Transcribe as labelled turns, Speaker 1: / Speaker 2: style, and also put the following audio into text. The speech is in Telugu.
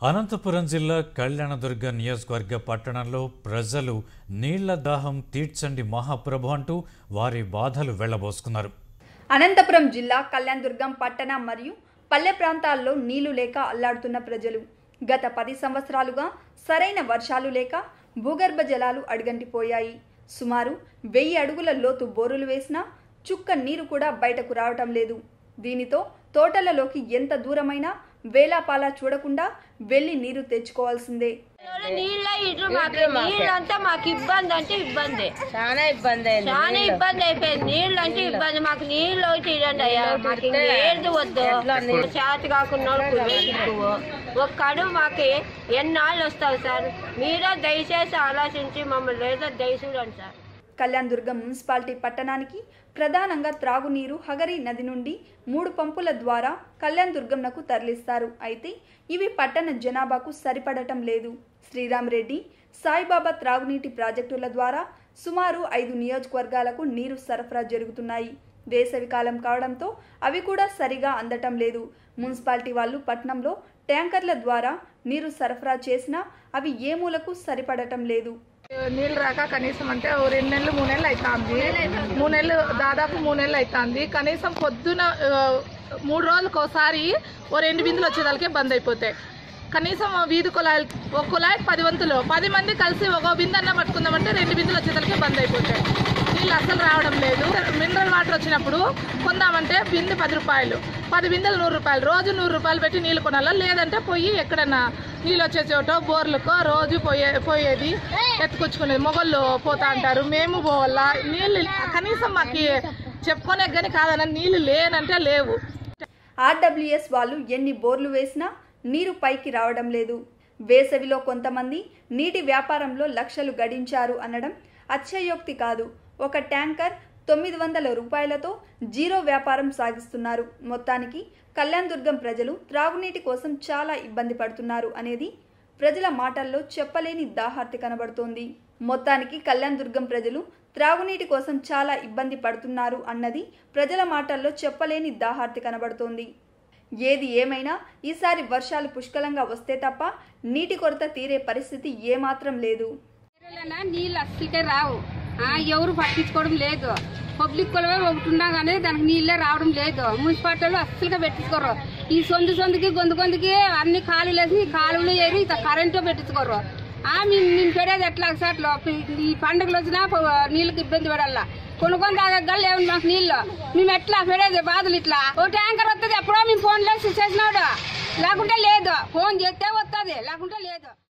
Speaker 1: అనంతపురం జిల్లా కళ్యాణదుర్గ నియోజకవర్గ పట్టణంలో ప్రజలు నీళ్ల దాహం తీర్చండి మహాప్రభు అంటూ వారి బాధలు వెళ్లబోసుకున్నారు
Speaker 2: అనంతపురం జిల్లా కళ్యాణదుర్గం పట్టణ మరియు పల్లె ప్రాంతాల్లో నీళ్లు లేక అల్లాడుతున్న ప్రజలు గత పది సంవత్సరాలుగా సరైన వర్షాలు లేక భూగర్భ జలాలు అడుగంటిపోయాయి సుమారు వెయ్యి అడుగుల లోతు బోరులు వేసినా చుక్క నీరు కూడా బయటకు రావటం లేదు దీనితో తోటలలోకి ఎంత దూరమైనా వేలాపాలా చూడకుండా వెళ్లి నీరు తెచ్చుకోవాల్సిందే
Speaker 3: నీళ్ళ ఇటు మాకు నీళ్ళంతా మాకు ఇబ్బంది అంటే ఇబ్బంది
Speaker 4: చాలా ఇబ్బంది అయింది
Speaker 3: చాలా ఇబ్బంది అయిపోయింది నీళ్ళు అంటే ఇబ్బంది మాకు నీళ్ళు ఒకటి ఇవ్వండి అయ్యా మాకు ఏది వద్దు చేత కాకుండా ఒక కడుపు మాకు ఎన్నాళ్ళు వస్తావు సార్ మీరే దయచేసి ఆలోచించి మమ్మల్ని ఏదో దయచూడండి సార్
Speaker 2: కళ్యాణ్ దుర్గం మున్సిపాలిటీ పట్టణానికి ప్రధానంగా త్రాగునీరు హగరి నది నుండి మూడు పంపుల ద్వారా కళ్యాణ్ దుర్గంనకు తరలిస్తారు అయితే ఇవి పట్టణ జనాభాకు సరిపడటం లేదు శ్రీరామ్ రెడ్డి సాయిబాబా త్రాగునీటి ప్రాజెక్టుల ద్వారా సుమారు ఐదు నియోజకవర్గాలకు నీరు సరఫరా జరుగుతున్నాయి వేసవి కాలం కావడంతో అవి కూడా సరిగా అందటం లేదు మున్సిపాలిటీ వాళ్ళు పట్టణంలో ట్యాంకర్ల ద్వారా నీరు సరఫరా చేసినా అవి ఏ మూలకు సరిపడటం లేదు
Speaker 5: నీళ్ళు రాక కనీసం అంటే ఓ రెండు నెలలు మూడు నెలలు అవుతుంది మూడు నెలలు దాదాపు మూడు నెలలు అవుతుంది కనీసం పొద్దున ఆ, మూడు రోజులకు ఒకసారి ఓ రెండు బిందులు వచ్చేదానికే బంద్ అయిపోతాయి కనీసం ఓ వీధి కుళాయిలు ఒక కుళాయి పది వంతులు పది మంది కలిసి ఒక బిందె అన్న పట్టుకుందామంటే రెండు బిందులు వచ్చేదానికే బంద్ అయిపోతాయి నీళ్ళు అస్సలు రావడం లేదు మినరల్ వాటర్ వచ్చినప్పుడు కొందామంటే బిందె పది రూపాయలు పది బిందెలు నూరు రూపాయలు రోజు నూరు రూపాయలు పెట్టి నీళ్ళు కొనాలా లేదంటే పోయి ఎక్కడన్నా నీళ్ళు వచ్చే చోట బోర్లకో రోజు పోయే పోయేది ఎత్తుకొచ్చుకునేది మొగళ్ళు పోతా అంటారు మేము పోవాలా నీళ్ళు కనీసం మాకు చెప్పుకునే కానీ కాదన్న నీళ్ళు లేనంటే లేవు
Speaker 2: ఆర్డబ్ల్యూఎస్ వాళ్ళు ఎన్ని బోర్లు వేసినా నీరు పైకి రావడం లేదు వేసవిలో కొంతమంది నీటి వ్యాపారంలో లక్షలు గడించారు అనడం అత్యయోక్తి కాదు ఒక ట్యాంకర్ తొమ్మిది వందల రూపాయలతో జీరో వ్యాపారం సాగిస్తున్నారు మొత్తానికి కళ్యాణ్ దుర్గం ప్రజలు త్రాగునీటి కోసం చాలా ఇబ్బంది పడుతున్నారు అనేది ప్రజల మాటల్లో చెప్పలేని దాహార్తి కనబడుతోంది మొత్తానికి కళ్యాణ్ దుర్గం ప్రజలు త్రాగునీటి కోసం చాలా ఇబ్బంది పడుతున్నారు అన్నది ప్రజల మాటల్లో చెప్పలేని దాహార్తి కనబడుతోంది ఏది ఏమైనా ఈసారి వర్షాలు పుష్కలంగా వస్తే తప్ప నీటి కొరత తీరే పరిస్థితి ఏమాత్రం లేదు
Speaker 6: ఏరియాలోనా నీళ్ళు అస్సలకే రావు ఆ, ఎవరు పట్టించుకోవడం లేదు పబ్లిక్ కొలవే ఒకటి ఉన్నా కానీ దానికి నీళ్ళే రావడం లేదు మున్సిపాలిటీలో అస్సలుగా పెట్టించుకోరు ఈ సొంత సొంతకి గొంతు గొంతుకి అన్ని ఖాళీలు వేసి ఈ కాలువలు ఏరి ఇత కరెంటు పెట్టించుకోరు ఆ మేము మేము పెడేది ఎట్లా సార్లు ఈ పండుగలు వచ్చినా ప- నీళ్ళకి ఇబ్బంది పడాల కొనుక్కొని తాగగల లేవు మాకు నీళ్ళు మేము ఎట్లా పెడేది బాధలు ఇట్లా ఓ ట్యాంకర్ వస్తుంది ఎప్పుడో మేము ఫోన్లో చేసినాడు లేకుంటే లేదు ఫోన్ చేస్తే వస్తుంది లేకుంటే లేదు